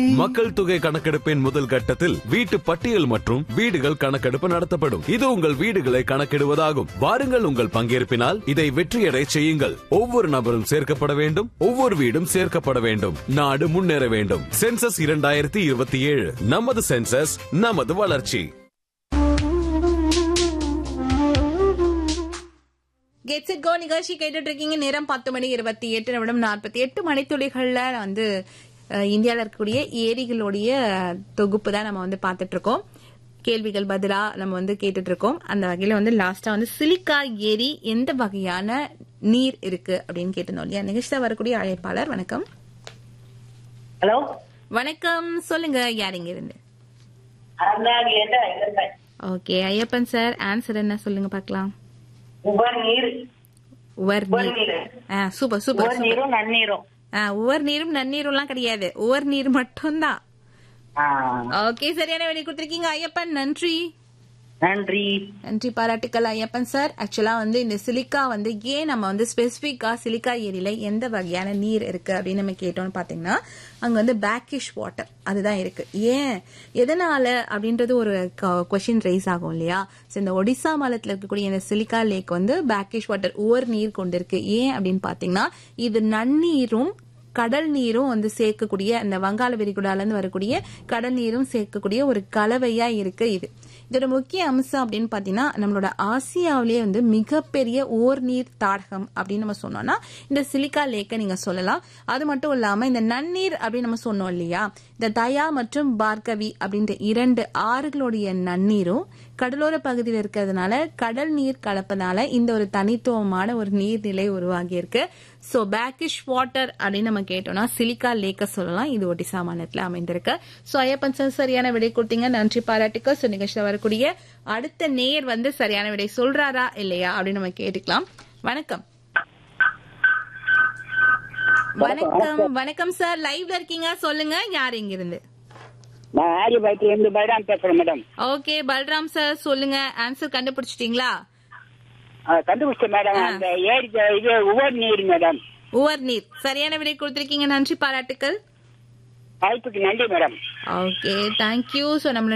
மக்கள் தொகை கணக்கெடுப்பின் முதல் கட்டத்தில் வீட்டு பட்டியல் மற்றும் வீடுகள் கணக்கெடுப்பு நடத்தப்படும் இது உங்கள் வீடுகளை கணக்கிடுவதாகும் வாருங்கள் உங்கள் பங்கேற்பினால் இதை வெற்றியடை செய்யுங்கள் ஒவ்வொரு நபரும் சேர்க்கப்பட வேண்டும் ஒவ்வொரு வீடும் சேர்க்கப்பட வேண்டும் நாடு முன்னேற வேண்டும் சென்சஸ் இரண்டாயிரத்தி இருபத்தி ஏழு நமது சென்சஸ் நமது வளர்ச்சி கெட்ஸ் இட் கோ நிகழ்ச்சி கேட்டுட்டு இருக்கீங்க நேரம் பத்து மணி இருபத்தி எட்டு நிமிடம் நாற்பத்தி எட்டு மணித்துளிகள்ல வந்து அஹ், இந்தியால இருக்கக்கூடிய ஏரிகளுடைய தொகுப்பு தான் நம்ம வந்து பார்த்துட்டு இருக்கோம் கேள்விகள் பதிலா நம்ம வந்து கேட்டுட்டு இருக்கோம் அந்த வகையில வந்து லாஸ்டா வந்து சிலிக்கா ஏரி எந்த வகையான நீர் இருக்கு அப்படின்னு கேட்டிருந்தோம் இல்லையா நிகழ்ச்சியில் வரக்கூடிய அழைப்பாளர் வணக்கம் ஹலோ வணக்கம் சொல்லுங்க யார் இங்க இருந்து அறந்தாடிலேருந்து Ayyappan okay Ayyappan sir answer என்ன சொல்லுங்க பார்க்கலாம் உவர் நீர் உவர் உவர் நீர் நீர் ஆ சூப்பர் சூப்பர் உவர் நீரும் நன்னீரும் ஆ, உவர் நீரும் நன்னீரும்லாம் கிடையாது உவர் நீர் மட்டும்தான் ஆ, ஓகே சரியான வேலை கொடுத்திருக்கீங்க ஐயப்பன் நன்றி நன்றி நன்றி பாராட்டுக்கள் ஐயப்பன் சார் ஆக்சுவலா வந்து இந்த சிலிக்கா வந்து ஏன் நம்ம வந்து ஸ்பெசிபிக்கா சிலிக்கா ஏரியில எந்த வகையான நீர் இருக்கு அப்படின்னு நம்ம கேட்டோம்னு பாத்தீங்கன்னா அங்க வந்து பேக்கிஷ் வாட்டர் அதுதான் இருக்கு ஏன் எதனால அப்படின்றது ஒரு கொஸ்டின் ரைஸ் ஆகும் இல்லையா So, இந்த ஒடிசா மாநிலத்தில் இருக்கக்கூடிய இந்த சிலிக்கா லேக் வந்து பேக்கிஷ் வாட்டர் உவர் நீர் கொண்டிருக்கு ஏன் அப்படின்னு பாத்தீங்கன்னா இது நன்னீரும் கடல் நீரும் வந்து சேர்க்கக்கூடிய அந்த வங்காள விரிகுடால இருந்து வரக்கூடிய கடல் நீரும் சேர்க்கக்கூடிய ஒரு கலவையா இருக்கு இது இதோட முக்கிய அம்சம் அப்படின்னு பாத்தீங்கன்னா நம்மளோட ஆசியாவிலேயே வந்து மிகப்பெரிய ஓர் நீர் தாடகம் அப்படின்னு நம்ம சொன்னோம்னா இந்த சிலிக்கா லேக்கை நீங்க சொல்லலாம் அது மட்டும் இல்லாம இந்த நன்னீர் அப்படின்னு நம்ம சொன்னோம் இல்லையா இந்த தயா மற்றும் பார்கவி அப்படின்ற இரண்டு ஆறுகளுடைய நன்னீரும் கடலோர பகுதியில் இருக்கிறதுனால கடல் நீர் கலப்பதால இந்த ஒரு தனித்துவமான ஒரு நீர்நிலை உருவாகி இருக்கு சோ பேக்கிஷ் வாட்டர் அப்படின்னு நம்ம கேட்டோம்னா சிலிக்கா லேக்க சொல்லலாம் இது ஒடிசா மாநிலத்தில் அமைந்திருக்கு சோ ஐயப்பன் சார் சரியான விடை கொடுத்தீங்க நன்றி பாராட்டுக்கு சோ நிகழ்ச்சியில் வரக்கூடிய அடுத்த நேர் வந்து சரியான விடை சொல்றாரா இல்லையா அப்படின்னு நம்ம கேட்டுக்கலாம் வணக்கம் வணக்கம் வணக்கம் சார் லைவ்ல இருக்கீங்க சொல்லுங்க யார் இங்க இருந்து நான் ஆரியபாயத்துல இருந்து பைராம் பேசுறேன் மேடம் ஓகே பல்ராம் சார் சொல்லுங்க ஆன்சர் கண்டுபிடிச்சிட்டீங்களா கண்டுபிடிச்சேன் மேடம் அந்த ஏரி இது உவர் நீர் மேடம் உவர் நீர் சரியான விடை கொடுத்திருக்கீங்க நன்றி பாராட்டுக்கள் வாய்ப்புக்கு நன்றி மேடம் ஓகே தேங்க்யூ ஸோ நம்மளோட